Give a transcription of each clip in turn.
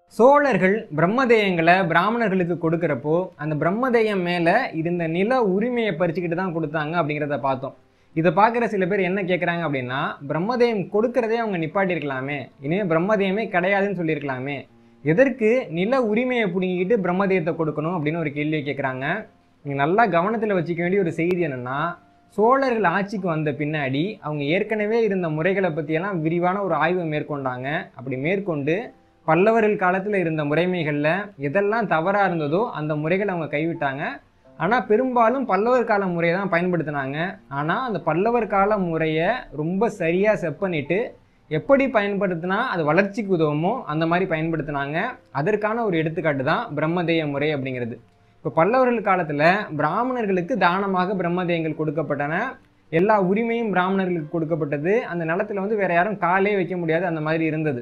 சோழர்கள் பிரம்மதேயங்களை பிராமணர்களுக்கு கொடுக்கறப்போ அந்த பிரம்மதேயம் மேல இருந்த நில உரிமையை பறிச்சுக்கிட்டு தான் கொடுத்தாங்க அப்படிங்கிறத பார்த்தோம் இதை பார்க்குற சில பேர் என்ன கேட்குறாங்க அப்படின்னா பிரம்மதேயம் கொடுக்கறதே அவங்க நிப்பாட்டியிருக்கலாமே இனிமேல் பிரம்மதேயமே கிடையாதுன்னு சொல்லியிருக்கலாமே எதற்கு நில உரிமையை பிடுங்கிக்கிட்டு பிரம்மதேயத்தை கொடுக்கணும் அப்படின்னு ஒரு கேள்வியை கேட்குறாங்க நீங்கள் நல்லா கவனத்தில் வச்சுக்க வேண்டிய ஒரு செய்தி என்னென்னா சோழர்கள் ஆட்சிக்கு வந்த பின்னாடி அவங்க ஏற்கனவே இருந்த முறைகளை பற்றியெல்லாம் விரிவான ஒரு ஆய்வு மேற்கொண்டாங்க அப்படி மேற்கொண்டு பல்லவர்கள் காலத்தில் இருந்த முறைமைகளில் எதெல்லாம் தவறாக இருந்ததோ அந்த முறைகளை அவங்க கைவிட்டாங்க ஆனால் பெரும்பாலும் பல்லவர் கால முறையை தான் பயன்படுத்தினாங்க ஆனால் அந்த பல்லவர் கால முறையை ரொம்ப சரியாக செட் பண்ணிட்டு எப்படி பயன்படுத்தினா அது வளர்ச்சிக்கு உதவுமோ அந்த மாதிரி பயன்படுத்தினாங்க அதற்கான ஒரு எடுத்துக்காட்டு தான் பிரம்மதேய முறை அப்படிங்கிறது இப்போ பல்லவர்கள் காலத்தில் பிராமணர்களுக்கு தானமாக பிரம்மதேயங்கள் கொடுக்கப்பட்டன எல்லா உரிமையும் பிராமணர்களுக்கு கொடுக்கப்பட்டது அந்த நிலத்துல வந்து வேற யாரும் காலே வைக்க முடியாது அந்த மாதிரி இருந்தது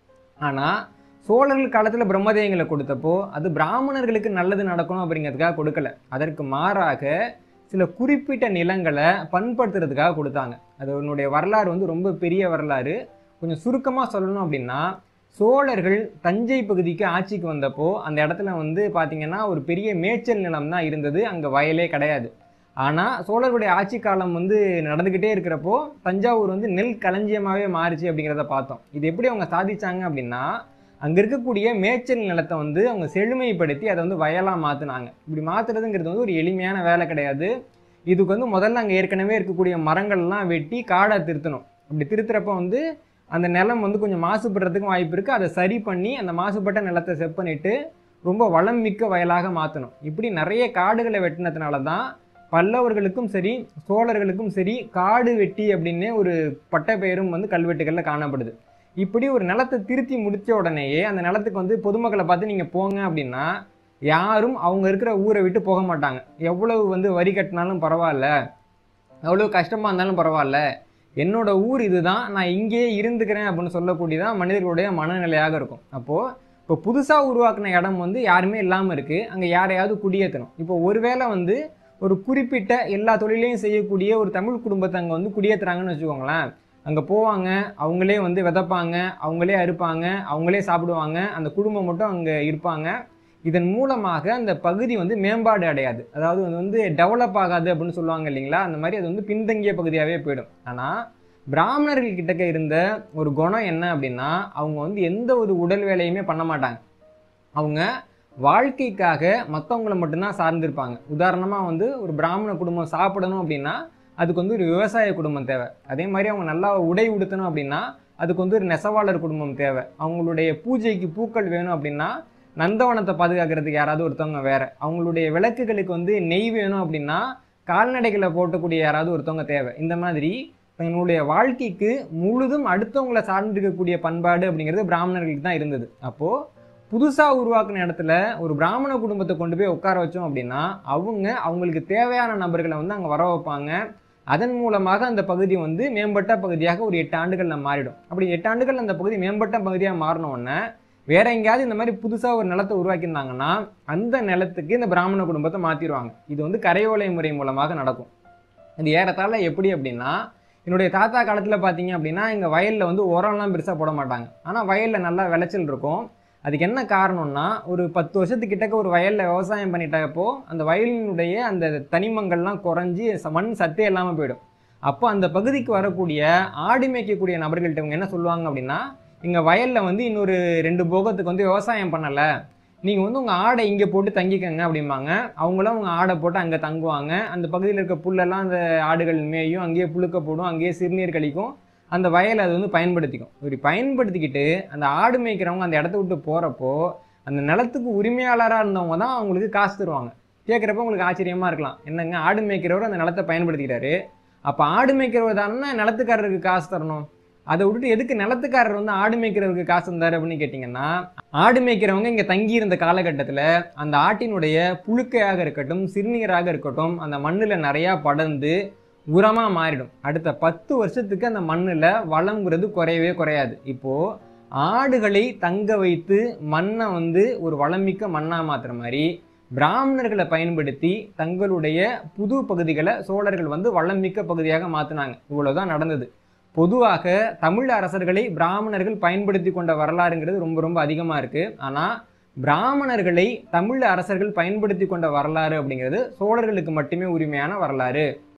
ஆனால் சோழர்கள் காலத்தில் பிரம்மதேயங்களை கொடுத்தப்போ அது பிராமணர்களுக்கு நல்லது நடக்கணும் அப்படிங்கிறதுக்காக கொடுக்கல அதற்கு மாறாக சில குறிப்பிட்ட நிலங்களை பண்படுத்துறதுக்காக கொடுத்தாங்க அது உன்னுடைய வரலாறு வந்து ரொம்ப பெரிய வரலாறு கொஞ்சம் சுருக்கமாக சொல்லணும் அப்படின்னா சோழர்கள் தஞ்சை பகுதிக்கு ஆட்சிக்கு வந்தப்போ அந்த இடத்துல வந்து பார்த்தீங்கன்னா ஒரு பெரிய மேய்ச்சல் நிலம் தான் இருந்தது அங்கே வயலே கிடையாது ஆனால் சோழர்களுடைய ஆட்சி காலம் வந்து நடந்துக்கிட்டே இருக்கிறப்போ தஞ்சாவூர் வந்து நெல் களஞ்சியமாகவே மாறிச்சு அப்படிங்கிறத பார்த்தோம் இது எப்படி அவங்க சாதிச்சாங்க அப்படின்னா அங்கே இருக்கக்கூடிய மேய்ச்சல் நிலத்தை வந்து அவங்க செழுமைப்படுத்தி அதை வந்து வயலாக மாற்றினாங்க இப்படி மாற்றுறதுங்கிறது வந்து ஒரு எளிமையான வேலை கிடையாது இதுக்கு வந்து முதல்ல அங்கே ஏற்கனவே இருக்கக்கூடிய மரங்கள்லாம் வெட்டி காடை திருத்தணும் அப்படி திருத்துறப்ப வந்து அந்த நிலம் வந்து கொஞ்சம் மாசுபடுறதுக்கும் வாய்ப்பு இருக்குது அதை சரி பண்ணி அந்த மாசுபட்ட நிலத்தை செட் பண்ணிட்டு ரொம்ப வளம் மிக்க வயலாக மாற்றணும் இப்படி நிறைய காடுகளை வெட்டினதுனால தான் பல்லவர்களுக்கும் சரி சோழர்களுக்கும் சரி காடு வெட்டி அப்படின்னே ஒரு பட்ட பெயரும் வந்து கல்வெட்டுகளில் காணப்படுது இப்படி ஒரு நிலத்தை திருத்தி முடித்த உடனேயே அந்த நிலத்துக்கு வந்து பொதுமக்களை பார்த்து நீங்கள் போங்க அப்படின்னா யாரும் அவங்க இருக்கிற ஊரை விட்டு போக மாட்டாங்க எவ்வளவு வந்து வரி கட்டினாலும் பரவாயில்ல எவ்வளோ கஷ்டமாக இருந்தாலும் பரவாயில்ல என்னோட ஊர் இதுதான் நான் இங்கேயே இருந்துக்கிறேன் அப்படின்னு சொல்லக்கூடியதான் மனிதர்களுடைய மனநிலையாக இருக்கும் அப்போது இப்போ புதுசாக உருவாக்கின இடம் வந்து யாருமே இல்லாமல் இருக்குது அங்கே யாரையாவது குடியேற்றணும் இப்போ ஒருவேளை வந்து ஒரு குறிப்பிட்ட எல்லா தொழிலையும் செய்யக்கூடிய ஒரு தமிழ் குடும்பத்தை அங்கே வந்து குடியேற்றுறாங்கன்னு வச்சுக்கோங்களேன் அங்கே போவாங்க அவங்களே வந்து விதைப்பாங்க அவங்களே அறுப்பாங்க அவங்களே சாப்பிடுவாங்க அந்த குடும்பம் மட்டும் அங்கே இருப்பாங்க இதன் மூலமாக அந்த பகுதி வந்து மேம்பாடு அடையாது அதாவது அது வந்து டெவலப் ஆகாது அப்படின்னு சொல்லுவாங்க இல்லைங்களா அந்த மாதிரி அது வந்து பின்தங்கிய பகுதியாகவே போயிடும் ஆனால் பிராமணர்கள் கிட்டக்க இருந்த ஒரு குணம் என்ன அப்படின்னா அவங்க வந்து எந்த ஒரு உடல் வேலையுமே பண்ண மாட்டாங்க அவங்க வாழ்க்கைக்காக மற்றவங்களை மட்டும்தான் சார்ந்திருப்பாங்க உதாரணமாக வந்து ஒரு பிராமண குடும்பம் சாப்பிடணும் அப்படின்னா அதுக்கு வந்து ஒரு விவசாய குடும்பம் தேவை அதே மாதிரி அவங்க நல்லா உடை உடுத்தணும் அப்படின்னா அதுக்கு வந்து ஒரு நெசவாளர் குடும்பம் தேவை அவங்களுடைய பூஜைக்கு பூக்கள் வேணும் அப்படின்னா நந்தவனத்தை பாதுகாக்கிறதுக்கு யாராவது ஒருத்தவங்க வேற அவங்களுடைய விளக்குகளுக்கு வந்து நெய் வேணும் அப்படின்னா கால்நடைகளை போட்டக்கூடிய யாராவது ஒருத்தவங்க தேவை இந்த மாதிரி தங்களுடைய வாழ்க்கைக்கு முழுதும் அடுத்தவங்களை சார்ந்திருக்கக்கூடிய பண்பாடு அப்படிங்கிறது பிராமணர்களுக்கு தான் இருந்தது அப்போது புதுசாக உருவாக்குன இடத்துல ஒரு பிராமண குடும்பத்தை கொண்டு போய் உட்கார வச்சோம் அப்படின்னா அவங்க அவங்களுக்கு தேவையான நபர்களை வந்து அங்கே வர வைப்பாங்க அதன் மூலமாக அந்த பகுதி வந்து மேம்பட்ட பகுதியாக ஒரு எட்டு ஆண்டுகளில் மாறிடும் அப்படி எட்டு ஆண்டுகள் அந்த பகுதி மேம்பட்ட பகுதியாக மாறின உடனே வேற எங்கேயாவது இந்த மாதிரி புதுசாக ஒரு நிலத்தை உருவாக்கியிருந்தாங்கன்னா அந்த நிலத்துக்கு இந்த பிராமண குடும்பத்தை மாற்றிடுவாங்க இது வந்து கரையோலை முறை மூலமாக நடக்கும் இது ஏறத்தாழ எப்படி அப்படின்னா என்னுடைய தாத்தா காலத்தில் பார்த்தீங்க அப்படின்னா எங்கள் வயலில் வந்து உரம்லாம் பெருசாக போட மாட்டாங்க ஆனால் வயலில் நல்லா விளைச்சல் இருக்கும் அதுக்கு என்ன காரணம்னா ஒரு பத்து வருஷத்துக்கிட்டக்க ஒரு வயலில் விவசாயம் பண்ணிட்டப்போ அந்த வயலினுடைய அந்த தனிமங்கள்லாம் குறைஞ்சி ச- மண் சத்தே இல்லாமல் போயிடும் அப்போ அந்த பகுதிக்கு வரக்கூடிய ஆடு மேய்க்கக்கூடிய நபர்கள்ட்ட இவங்க என்ன சொல்லுவாங்க அப்படின்னா எங்கள் வயலில் வந்து இன்னொரு ரெண்டு போகத்துக்கு வந்து விவசாயம் பண்ணலை நீங்கள் வந்து உங்கள் ஆடை இங்கே போட்டு தங்கிக்கங்க அப்படிம்பாங்க அவங்களும் அவங்க ஆடை போட்டு அங்கே தங்குவாங்க அந்த பகுதியில் இருக்க புல்லெல்லாம் அந்த ஆடுகள் மேயும் அங்கேயே புழுக்க போடும் அங்கேயே சிறுநீர் கழிக்கும் அந்த வயலை அது வந்து பயன்படுத்திக்கும் இப்படி பயன்படுத்திக்கிட்டு அந்த ஆடு மேய்க்கிறவங்க அந்த இடத்த விட்டு போகிறப்போ அந்த நிலத்துக்கு உரிமையாளராக இருந்தவங்க தான் அவங்களுக்கு காசு தருவாங்க கேட்குறப்ப உங்களுக்கு ஆச்சரியமாக இருக்கலாம் என்னங்க ஆடு மேய்க்கிறவர் அந்த நிலத்தை பயன்படுத்திக்கிறாரு அப்போ ஆடு மேய்க்கிறவர் தானே நிலத்துக்காரருக்கு காசு தரணும் அதை விட்டுட்டு எதுக்கு நிலத்துக்காரர் வந்து ஆடு மேய்க்கிறவருக்கு காசு தந்தார் அப்படின்னு கேட்டிங்கன்னா ஆடு மேய்க்கிறவங்க இங்கே தங்கி இருந்த காலகட்டத்தில் அந்த ஆட்டினுடைய புழுக்கையாக இருக்கட்டும் சிறுநீராக இருக்கட்டும் அந்த மண்ணில் நிறையா படர்ந்து உரமாக மாறிடும் அடுத்த பத்து வருஷத்துக்கு அந்த மண்ணில் வளம்ங்கிறது குறையவே குறையாது இப்போது ஆடுகளை தங்க வைத்து மண்ணை வந்து ஒரு வளமிக்க மண்ணாக மாற்றுற மாதிரி பிராமணர்களை பயன்படுத்தி தங்களுடைய புது பகுதிகளை சோழர்கள் வந்து வளமிக்க பகுதியாக மாற்றினாங்க இவ்வளவுதான் நடந்தது பொதுவாக தமிழ் அரசர்களை பிராமணர்கள் பயன்படுத்தி கொண்ட வரலாறுங்கிறது ரொம்ப ரொம்ப அதிகமாக இருக்குது ஆனால் பிராமணர்களை தமிழ் அரசர்கள் பயன்படுத்தி கொண்ட வரலாறு அப்படிங்கிறது சோழர்களுக்கு மட்டுமே உரிமையான வரலாறு